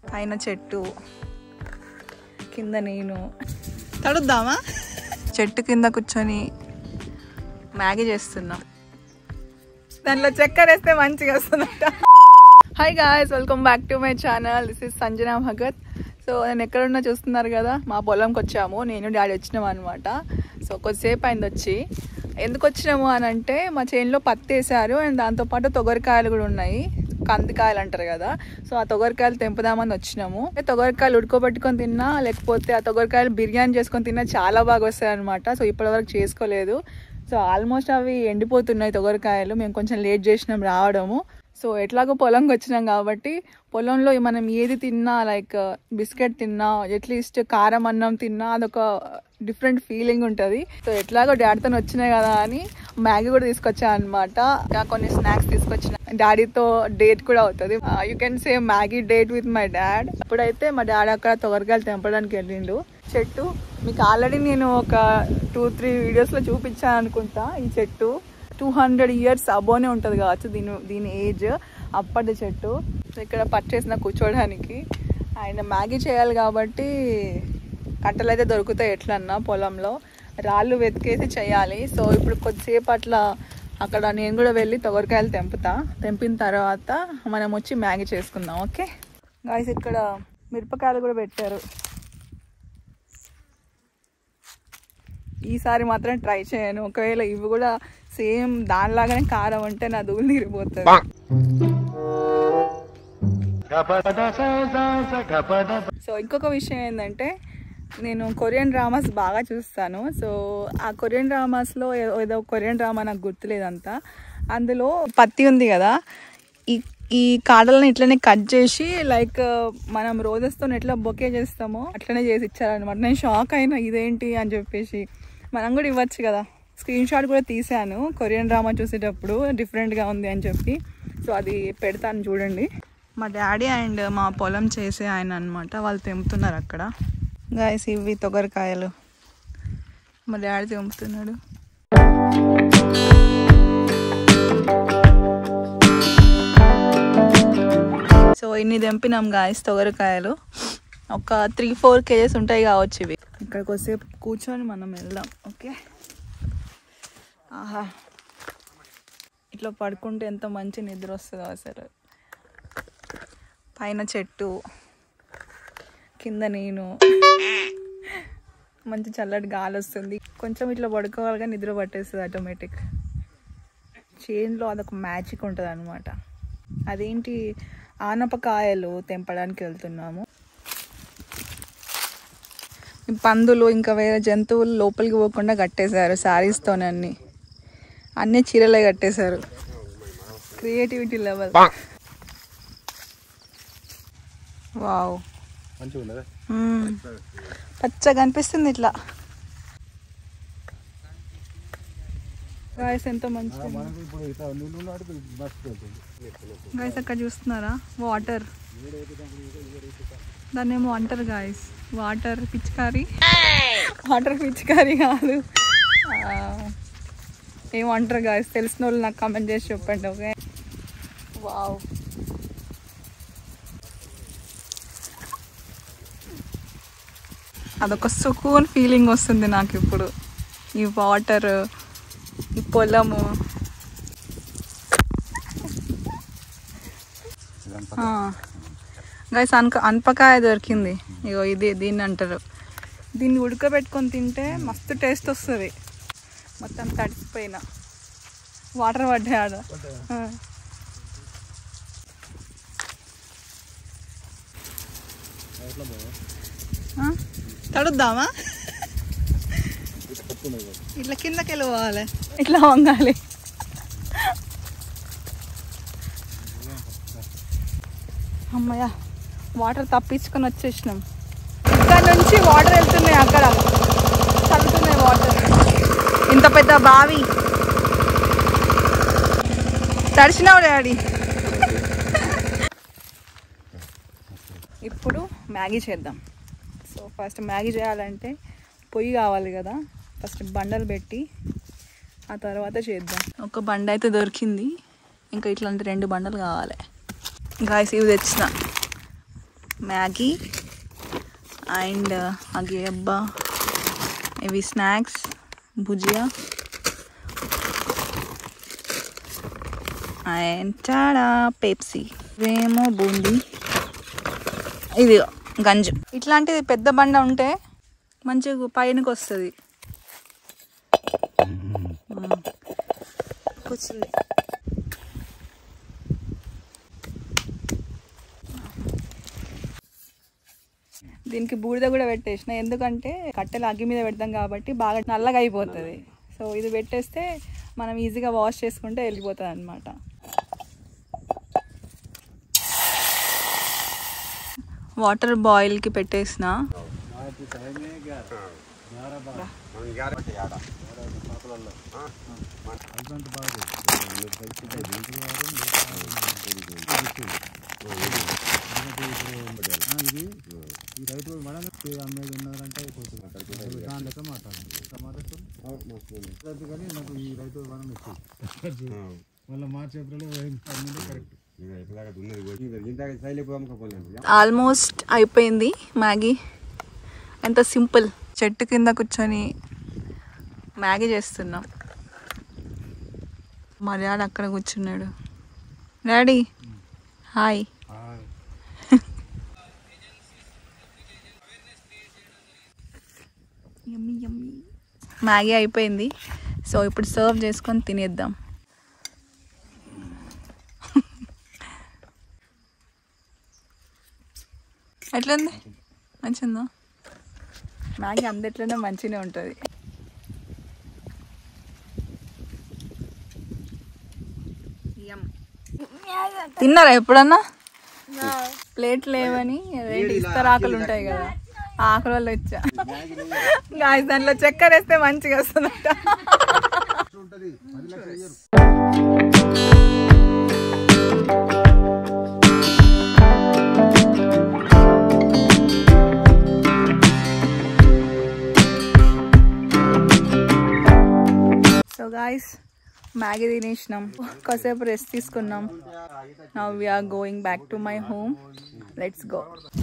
పైన చెట్టు కింద నేను తడుద్దామా చెట్టు కింద కూర్చొని మ్యాగీ చేస్తున్నాం దాంట్లో చక్కెర వేస్తే మంచిగా వస్తుందట hi guys welcome back to my channel this is Sanjana Bhagat so నేను ఎక్కడున్నా చూస్తున్నారు కదా మా పొలంకి వచ్చాము నేను డాడీ వచ్చినాము అనమాట సో కొద్దిసేపు అయింది వచ్చి ఎందుకు వచ్చినాము అని అంటే మా చేనులో పత్తి వేసారు అండ్ దాంతోపాటు తొగరికాయలు కూడా ఉన్నాయి కందికాయలు అంటారు కదా సో ఆ తొగరికాయలు తెంపుదామని వచ్చినాము అంటే తొగరికాయలు ఉడుకోబెట్టుకొని తిన్నా లేకపోతే ఆ తొగరికాయలు బిర్యానీ చేసుకొని తిన్నా చాలా బాగా వస్తాయి అనమాట సో ఇప్పటివరకు చేసుకోలేదు సో ఆల్మోస్ట్ అవి ఎండిపోతున్నాయి తొగరికాయలు మేము కొంచెం లేట్ చేసినాం రావడము సో ఎట్లాగో పొలంకి వచ్చినాం కాబట్టి పొలంలో మనం ఏది తిన్నా లైక్ బిస్కెట్ తిన్నా అట్లీస్ట్ కారం అన్నం తిన్నా అదొక డిఫరెంట్ ఫీలింగ్ ఉంటుంది సో ఎట్లాగో డాడీతో వచ్చినాయి కదా అని మ్యాగీ కూడా తీసుకొచ్చా అనమాట కొన్ని స్నాక్స్ తీసుకొచ్చిన డాడీతో డేట్ కూడా అవుతుంది you can say Maggi date with my dad ఇప్పుడైతే మా డాడీ అక్కడ తొగరకాయలు తెంపడానికి వెళ్ళిండు చెట్టు మీకు ఆల్రెడీ నేను ఒక టూ త్రీ వీడియోస్లో చూపించాను అనుకుంటా ఈ చెట్టు టూ హండ్రెడ్ ఇయర్స్ అబోనే ఉంటుంది కావచ్చు దీని దీని ఏజ్ అప్పటి చెట్టు సో ఇక్కడ పర్చేసిన కూర్చోడానికి ఆయన మ్యాగీ చేయాలి కాబట్టి కట్టెలు అయితే దొరుకుతాయి ఎట్లన్నా పొలంలో రాళ్ళు వెతికేసి చేయాలి సో ఇప్పుడు కొద్దిసేపు అట్లా అక్కడ నేను కూడా వెళ్ళి తొగరికాయలు తెంపుతా తెంపిన తర్వాత మనం వచ్చి మ్యాగీ చేసుకుందాం ఓకే గాయస్ ఇక్కడ మిరపకాయలు కూడా పెట్టారు ఈసారి మాత్రం ట్రై చేయను ఒకవేళ ఇవి కూడా సేమ్ దానిలాగానే కారం అంటే నా దూలు తీరిపోతుంది సో ఇంకొక విషయం ఏంటంటే నేను కొరియన్ డ్రామాస్ బాగా చూస్తాను సో ఆ కొరియన్ డ్రామాస్లో ఏదో కొరియన్ డ్రామా నాకు గుర్తులేదంతా అందులో పత్తి ఉంది కదా ఈ ఈ కాడలను ఇట్లనే కట్ చేసి లైక్ మనం రోజెస్తో ఎట్లా బొకే చేస్తామో అట్లనే చేసి ఇచ్చారనమాట నేను షాక్ అయినా ఇదేంటి అని చెప్పేసి మనం కూడా ఇవ్వచ్చు కదా స్క్రీన్ షాట్ కూడా తీసాను కొరియన్ డ్రామా చూసేటప్పుడు డిఫరెంట్గా ఉంది అని చెప్పి సో అది పెడతాను చూడండి మా డాడీ అండ్ మా పొలం చేసే ఆయన అనమాట వాళ్ళు తెంపుతున్నారు అక్కడ గాయస్ ఇవి తొగరికాయలు మా డాడీ తెంపుతున్నాడు సో ఇన్ని తెంపినాం గాయస్ తొగరికాయలు ఒక త్రీ ఫోర్ కేజెస్ ఉంటాయి కావచ్చు ఇవి ఇక్కడ కొద్దిసేపు కూర్చొని మనం వెళ్దాం ఓకే ఆహా ఇట్లా పడుకుంటే ఎంత మంచి నిద్ర వస్తుందో అసలు పైన చెట్టు కింద నేను మంచి చల్లటి గాలి వస్తుంది కొంచెం ఇట్లా పడుకోవాలిగా నిద్ర పట్టేస్తుంది ఆటోమేటిక్ చేన్లో అదొక మ్యాజిక్ ఉంటుంది అనమాట అదేంటి ఆనపకాయలు తెంపడానికి వెళ్తున్నాము ఈ పందులు ఇంకా వేరే జంతువులు లోపలికి పోకుండా కట్టేశారు శారీస్తోనే అన్ని అన్ని చీరలే కట్టేశారు క్రియేటివిటీ లెవెల్ వావ్ మ్మ్. పచ్చగా అనిపిస్తుంది ఇట్లా గాయస్ ఎంతో మంచిగా గాయస్ అక్కడ చూస్తున్నారా వాటర్ దాన్ని ఏమో అంటారు గాయస్ వాటర్ పిచికారీ వాటర్ పిచికారీ కాదు ఆ, ఏమో అంటారు గాయస్ తెలిసిన వాళ్ళు నాకు కామెంట్ చేసి చెప్పండి ఓకే వావ్ అదొక సుకూన్ ఫీలింగ్ వస్తుంది నాకు ఇప్పుడు ఈ వాటర్ ఈ పొలము గైస్ అనక అనపకాయ దొరికింది ఇగో ఇది దీన్ని అంటారు దీన్ని ఉడకబెట్టుకొని తింటే మస్తు టేస్ట్ వస్తుంది మొత్తం తడిసిపోయిన వాటర్ పడ్డాయి ఆడ ఆ. ఆ? తడుద్దామా ఇట్లా కిందకి వెళ్ళి పోవాలి ఇట్లా వంగాలి అమ్మయ్య వాటర్ తప్పించుకొని వచ్చేసినాం ఇక్కడ నుంచి వాటర్ వెళ్తున్నాయి అక్కడ చల్లుతున్నాయి వాటర్ ఇంత పెద్ద బావి తడిచినావు డాడీ ఇప్పుడు మ్యాగీ చేద్దాం సో ఫస్ట్ మ్యాగీ చేయాలంటే పొయ్యి కావాలి కదా ఫస్ట్ బండలు పెట్టి ఆ తర్వాత చేద్దాం ఒక బండ అయితే దొరికింది ఇంకా ఇట్లాంటి రెండు బండలు కావాలి గాయస్ ఇవి తెచ్చిన మ్యాగీ అండ్ అగే అబ్బా ఇవి స్నాక్స్ భుజియా అండ్ చాడా పెప్సీ ఇవేమో బూందీ ఇది గంజు ఇట్లాంటిది పెద్ద బండ ఉంటే మంచిగా పైనకి వస్తుంది కూర్చుంది దీనికి బూడిద కూడా పెట్టేసిన ఎందుకంటే కట్టెలు అగ్గి మీద పెడతాం కాబట్టి బాగా నల్లగా అయిపోతుంది సో ఇది పెట్టేస్తే మనం ఈజీగా వాష్ చేసుకుంటే వెళ్ళిపోతుంది అనమాట వాటర్ బాయిల్కి పెట్టేసిన ఇది ఈ రైతు మనం అమ్మేది ఉన్నదంటే అయిపోతుంది దాని లెక్క మాట్లాడాలి టమాటా కానీ నాకు ఈ రైతు మనం ఇచ్చి మళ్ళీ మార్చి ఏప్రిల్ కరెక్ట్ ఆల్మోస్ట్ అయిపోయింది మ్యాగీ ఎంత సింపుల్ చెట్టు కింద కూర్చొని మ్యాగీ చేస్తున్నాం మా డాడీ అక్కడ కూర్చున్నాడు daddy hi yummy yummy Maggi అయిపోయింది సో ఇప్పుడు సర్వ్ చేసుకొని తినేద్దాం ఎట్లుంది మంచిగా మ్యాగీ అందట్లోనే మంచిగానే ఉంటుంది తిన్నారా ఎప్పుడన్నా ప్లేట్ లేవని రెండు ఇస్తరాకులు ఉంటాయి కదా ఆ ఆకుల వల్ల వచ్చా గాయస్ దాంట్లో చక్కెర వేస్తే మంచిగా వస్తుందట సో గాయస్ మ్యాగీ తినేసినాం కాసేపు రెస్ట్ తీసుకున్నాం now we are going back to my home let's go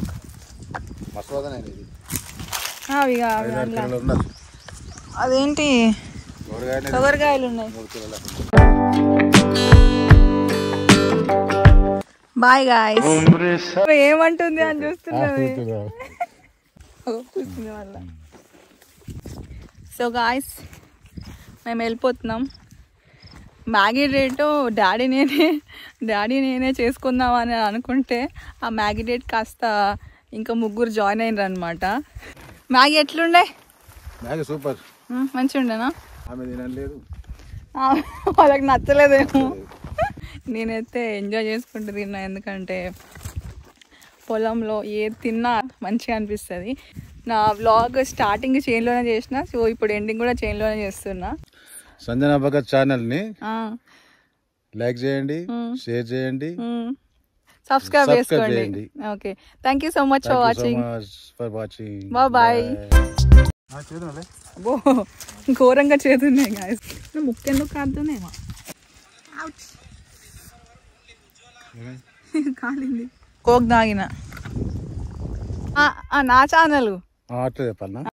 అవి అవి అట్లా. అదేంటి కొబ్బరికాయలు ఉన్నాయి బాయ్ గాయస్ ఏమంటుంది అని చూస్తున్నది కూర్చుంది వల్ల సో గాయస్ మేము వెళ్ళిపోతున్నాం మ్యాగీ రేటు డాడీ నేనే డాడీ నేనే చేసుకుందామని అనుకుంటే ఆ మ్యాగీ రేట్ కాస్త ఇంకా ముగ్గురు జాయిన్ అయినరు అనమాట మ్యాగీ ఎట్లుండే మ్యాగీ సూపర్ మ్మ్, మంచిగా ఉండేనా ఆమె తినలేదు ఆ, వాళ్ళకి నచ్చలేదేమో నేనైతే ఎంజాయ్ చేసుకుంటూ తిన్నా ఎందుకంటే పొలంలో ఏది తిన్నా మంచిగా అనిపిస్తుంది నా వ్లాగ్ స్టార్టింగ్ చైన్లోనే చేసిన సో ఇప్పుడు ఎండింగ్ కూడా చైన్లోనే చేస్తున్నా సంజన భగత్ ఛానల్ ని ఆ, లైక్ చేయండి షేర్ చేయండి మ్మ్. సబ్స్క్రైబ్ Subscribe చేసుకోండి చేయండి. Okay thank you so much for watching for watching Bye bye. అబ్బో ఘోరంగా చేతున్నాయి గాయస్ ముక్కెందుకు కాదునేమో కాలింది కోక్ తాగిన ఆ, ఆ, నా ఛానల్ అట్లా చెప్పాలనా